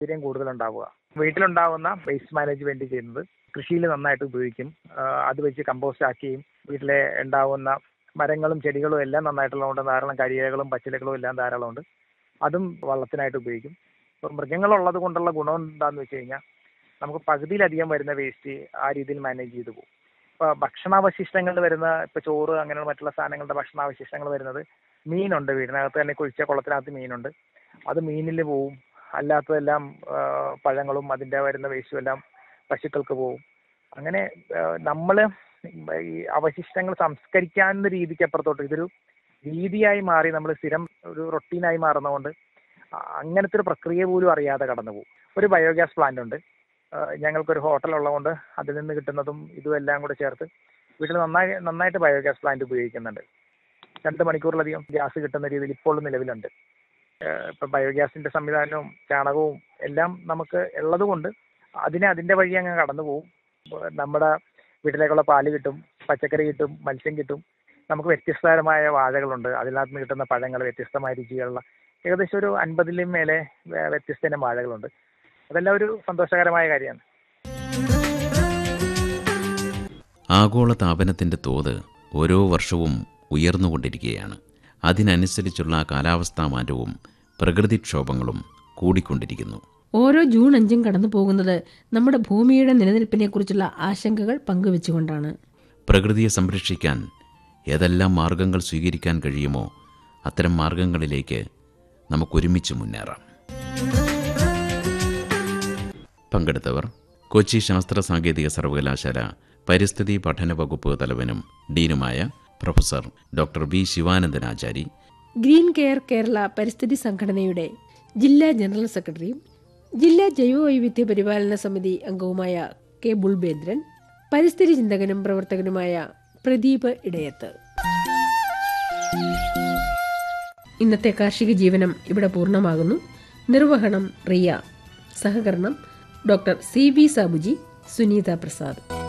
സാഹചര്യം കൂടുതൽ ഉണ്ടാവുക വീട്ടിലുണ്ടാവുന്ന വേസ്റ്റ് മാനേജ്മെന്റ് ചെയ്യുന്നത് കൃഷിയിൽ നന്നായിട്ട് ഉപയോഗിക്കും ആ, അത് വെച്ച് കമ്പോസ്റ്റ് ആക്കുകയും വീട്ടിലെ ഉണ്ടാവുന്ന മരങ്ങളും ചെടികളും എല്ലാം നന്നായിട്ടുള്ളതുകൊണ്ട് ധാരാളം കരിയിലകളും പച്ചിലകളും എല്ലാം ധാരാളമുണ്ട് അതും വള്ളത്തിനായിട്ട് ഉപയോഗിക്കും ഇപ്പം മൃഗങ്ങളുള്ളത് കൊണ്ടുള്ള ഗുണം എന്താണെന്ന് വെച്ച് കഴിഞ്ഞാൽ നമുക്ക് പകുതിയിലധികം വരുന്ന വേസ്റ്റ് ആ രീതിയിൽ മാനേജ് ചെയ്തു പോകും ഇപ്പൊ ഭക്ഷണാവശിഷ്ടങ്ങൾ വരുന്ന ഇപ്പൊ ചോറ് അങ്ങനെയുള്ള മറ്റുള്ള സാധനങ്ങളുടെ ഭക്ഷണാവശിഷ്ടങ്ങൾ വരുന്നത് മീനുണ്ട് വീടിനകത്ത് തന്നെ കുഴിച്ച കുളത്തിനകത്ത് മീനുണ്ട് അത് മീനിൽ പോവും അല്ലാത്തതെല്ലാം ആ, പഴങ്ങളും അതിന്റെ വരുന്ന വേസ്റ്റും എല്ലാം പശുക്കൾക്ക് പോവും അങ്ങനെ നമ്മൾ ഈ അവശിഷ്ടങ്ങൾ സംസ്കരിക്കാവുന്ന രീതിക്ക് അപ്പുറത്തോട്ട് ഇതൊരു രീതിയായി മാറി നമ്മൾ സ്ഥിരം ഒരു റൊട്ടീനായി മാറുന്നതുകൊണ്ട് അ- അങ്ങനത്തെ ഒരു പ്രക്രിയ പോലും അറിയാതെ കടന്നു പോകും ഒരു ബയോഗ്യാസ് പ്ലാന്റ് ഉണ്ട് ആ, ഞങ്ങൾക്കൊരു ഹോട്ടൽ ഉള്ളതുകൊണ്ട് അതിൽ നിന്ന് കിട്ടുന്നതും ഇതും എല്ലാം കൂടെ ചേർത്ത് വീട്ടിൽ നന്നായി നന്നായിട്ട് ബയോഗ്യാസ് പ്ലാന്റ് ഉപയോഗിക്കുന്നുണ്ട് രണ്ട് മണിക്കൂറിലധികം ഗ്യാസ് കിട്ടുന്ന രീതിയിൽ ഇപ്പോൾ നിലവിലുണ്ട് ഏഹ് ഇപ്പൊ ബയോഗ്യാസിന്റെ സംവിധാനവും ചാണകവും എല്ലാം നമുക്ക് ഉള്ളത് കൊണ്ട് അതിനെ അതിന്റെ വഴി അങ്ങ് കടന്നു പോകും ഏഹ് നമ്മുടെ വീട്ടിലേക്കുള്ള പാല് കിട്ടും പച്ചക്കറി കിട്ടും മത്സ്യം കിട്ടും നമുക്ക് വ്യത്യസ്തതരമായ വാഴകളുണ്ട് അതിനകത്ത് നിന്ന് കിട്ടുന്ന പഴങ്ങൾ വ്യത്യസ്തമായ രുചികളുള്ള ഏകദേശം ഒരു അൻപതിലും മേലെ വേ- വ്യത്യസ്ത ഇനം വാഴകളുണ്ട് അതെല്ലാം ഒരു സന്തോഷകരമായ കാര്യമാണ് ആഗോള താപനത്തിന്റെ തോത് ഓരോ വർഷവും ഉയർന്നുകൊണ്ടിരിക്കുകയാണ് അതിനനുസരിച്ചുള്ള കാലാവസ്ഥാ മാറ്റവും പ്രകൃതിക്ഷോഭങ്ങളും കൂടിക്കൊണ്ടിരിക്കുന്നു ഓരോ ജൂൺ അഞ്ചും കടന്നു പോകുന്നത് നമ്മുടെ ഭൂമിയുടെ നിലനിൽപ്പിനെക്കുറിച്ചുള്ള ആശങ്കകൾ പങ്കുവെച്ചുകൊണ്ടാണ് പ്രകൃതിയെ സംരക്ഷിക്കാൻ ഏതെല്ലാം മാർഗങ്ങൾ സ്വീകരിക്കാൻ കഴിയുമോ അത്തരം മാർഗങ്ങളിലേക്ക് നമുക്കൊരുമിച്ച് മുന്നേറാം പങ്കെടുത്തവർ കൊച്ചി ശാസ്ത്ര സാങ്കേതിക സർവകലാശാല പരിസ്ഥിതി പഠന വകുപ്പ് തലവനും ഡീനുമായ professor doctor V Sivanandanachari green care Kerala പരിസ്ഥിതി സംഘടനയുടെ ജില്ലാ ജനറൽ സെക്രട്ടറിയും ജില്ലാ ജൈവവൈവിധ്യ പരിപാലന സമിതി അംഗവുമായ കെ ബുൾബേന്ദ്രൻ പരിസ്ഥിതി ചിന്തകനും പ്രവർത്തകനുമായ പ്രദീപ് ഇടയത്ത് ഇന്നത്തെ കാർഷിക ജീവനം ഇവിടെ പൂർണ്ണമാകുന്നു നിർവഹണം റിയ സഹകരണം doctor C V Sabuji Suneetha Prasad